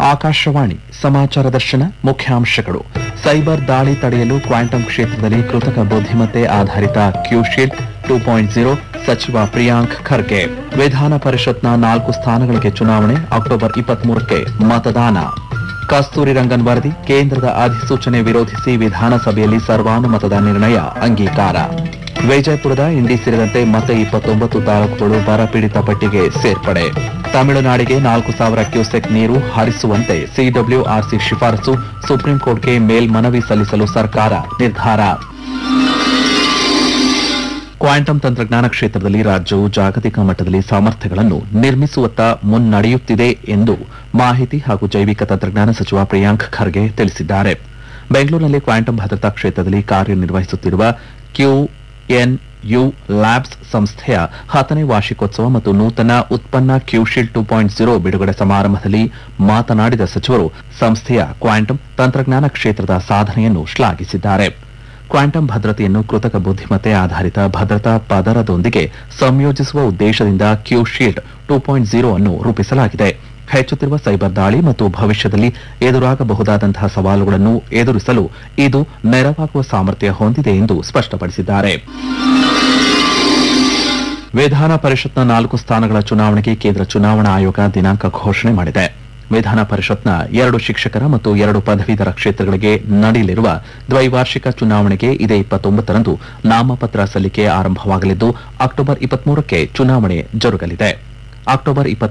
ಆಕಾಶವಾಣಿ ಸಮಾಚಾರ ದರ್ಶನ ಮುಖ್ಯಾಂಶಗಳು ಸೈಬರ್ ದಾಳಿ ತಡೆಯಲು ಕ್ವಾಂಟಮ್ ಕ್ಷೇತ್ರದಲ್ಲಿ ಕೃತಕ ಬುದ್ಧಿಮತ್ತೆ ಆಧಾರಿತ ಕ್ಯೂಶೀಲ್ಡ್ ಟೂ ಪಾಯಿಂಟ್ ಜೀರೋ ಸಚಿವ ಪ್ರಿಯಾಂಕ್ ಖರ್ಗೆ ವಿಧಾನ ಪರಿಷತ್ನ ನಾಲ್ಕು ಸ್ಥಾನಗಳಿಗೆ ಚುನಾವಣೆ ಅಕ್ಟೋಬರ್ ಇಪ್ಪತ್ಮೂರಕ್ಕೆ ಮತದಾನ ಕಸ್ತೂರಿ ರಂಗನ್ ವರದಿ ಕೇಂದ್ರದ ಅಧಿಸೂಚನೆ ವಿರೋಧಿಸಿ ವಿಧಾನಸಭೆಯಲ್ಲಿ ಸರ್ವಾನುಮತದ ನಿರ್ಣಯ ಅಂಗೀಕಾರ ವಿಜಯಪುರದ ಇಂಡಿ ಸೇರಿದಂತೆ ಮತ್ತೆ ಇಪ್ಪತ್ತೊಂಬತ್ತು ತಾಲೂಕುಗಳು ಬರಪೀಡಿತ ಪಟ್ಟಿಗೆ ಸೇರ್ಪಡೆ ತಮಿಳುನಾಡಿಗೆ ನಾಲ್ಕು ಸಾವಿರ ಕ್ಯೂಸೆಕ್ ನೀರು ಹರಿಸುವಂತೆ ಸಿಡಬ್ಲ್ಯೂಆರ್ಸಿ ಶಿಫಾರಸು ಸುಪ್ರೀಂ ಕೋರ್ಟ್ಗೆ ಮೇಲ್ಮನವಿ ಸಲ್ಲಿಸಲು ಸರ್ಕಾರ ನಿರ್ಧಾರ ಕ್ವಾಂಟಮ್ ತಂತ್ರಜ್ಞಾನ ಕ್ಷೇತ್ರದಲ್ಲಿ ರಾಜ್ಯವು ಜಾಗತಿಕ ಮಟ್ಟದಲ್ಲಿ ಸಾಮರ್ಥ್ಯಗಳನ್ನು ನಿರ್ಮಿಸುವತ್ತ ಮುನ್ನಡೆಯುತ್ತಿದೆ ಎಂದು ಮಾಹಿತಿ ಹಾಗೂ ಜೈವಿಕ ತಂತ್ರಜ್ಞಾನ ಸಚಿವ ಪ್ರಿಯಾಂಕ್ ಖರ್ಗೆ ತಿಳಿಸಿದ್ದಾರೆ ಬೆಂಗಳೂರಿನಲ್ಲಿ ಕ್ವಾಂಟಮ್ ಭದ್ರತಾ ಕ್ಷೇತ್ರದಲ್ಲಿ ಕಾರ್ಯನಿರ್ವಹಿಸುತ್ತಿರುವ ಕ್ಯೂಎನ್ಯು ಲ್ಯಾಬ್ಸ್ ಸಂಸ್ಥೆಯ ಹತ್ತನೇ ವಾರ್ಷಿಕೋತ್ಸವ ಮತ್ತು ನೂತನ ಉತ್ಪನ್ನ ಕ್ಯೂಶೀಲ್ಡ್ ಟೂ ಪಾಯಿಂಟ್ ಜೀರೋ ಬಿಡುಗಡೆ ಸಮಾರಂಭದಲ್ಲಿ ಮಾತನಾಡಿದ ಸಚಿವರು ಸಂಸ್ಥೆಯ ಕ್ವಾಂಟಮ್ ತಂತ್ರಜ್ಞಾನ ಕ್ಷೇತ್ರದ ಸಾಧನೆಯನ್ನು ಶ್ಲಾಘಿಸಿದ್ದಾರೆ ಕ್ವಾಂಟಮ್ ಭದ್ರತೆಯನ್ನು ಕೃತಕ ಬುದ್ಧಿಮತ್ತೆ ಆಧಾರಿತ ಭದ್ರತಾ ಪದರದೊಂದಿಗೆ ಸಂಯೋಜಿಸುವ ಉದ್ದೇಶದಿಂದ Q shield two point zero ಅನ್ನು ರೂಪಿಸಲಾಗಿದೆ ಹೆಚ್ಚುತ್ತಿರುವ ಸೈಬರ್ ದಾಳಿ ಮತ್ತು ಭವಿಷ್ಯದಲ್ಲಿ ಎದುರಾಗಬಹುದಾದಂತಹ ಸವಾಲುಗಳನ್ನು ಎದುರಿಸಲು ಇದು ನೆರವಾಗುವ ಸಾಮರ್ಥ್ಯ ಹೊಂದಿದೆ ಎಂದು ಸ್ಪಷ್ಟಪಡಿಸಿದ್ದಾರೆ ವಿಧಾನ ಪರಿಷತ್ನ ನಾಲ್ಕು ಸ್ಥಾನಗಳ ಚುನಾವಣೆಗೆ ಕೇಂದ್ರ ಚುನಾವಣಾ ಆಯೋಗ ದಿನಾಂಕ ಘೋಷಣೆ ಮಾಡಿದೆ ವಿಧಾನ ಪರಿಷತ್ನ ಎರಡು ಶಿಕ್ಷಕರ ಮತ್ತು ಎರಡು ಪದವೀಧರ ಕ್ಷೇತ್ರಗಳಿಗೆ ನಡೆಯಲಿರುವ ದ್ವೈವಾರ್ಷಿಕ ಚುನಾವಣೆಗೆ ಇದೇ ಇಪ್ಪತ್ತೊಂಬತ್ತರಂದು ನಾಮಪತ್ರ ಸಲ್ಲಿಕೆ ಆರಂಭವಾಗಲಿದ್ದು ಅಕ್ಟೋಬರ್ ಇಪ್ಪತ್ಮೂರಕ್ಕೆ ಚುನಾವಣೆ ಜರುಗಲಿದೆ ಅಕ್ಟೋಬರ್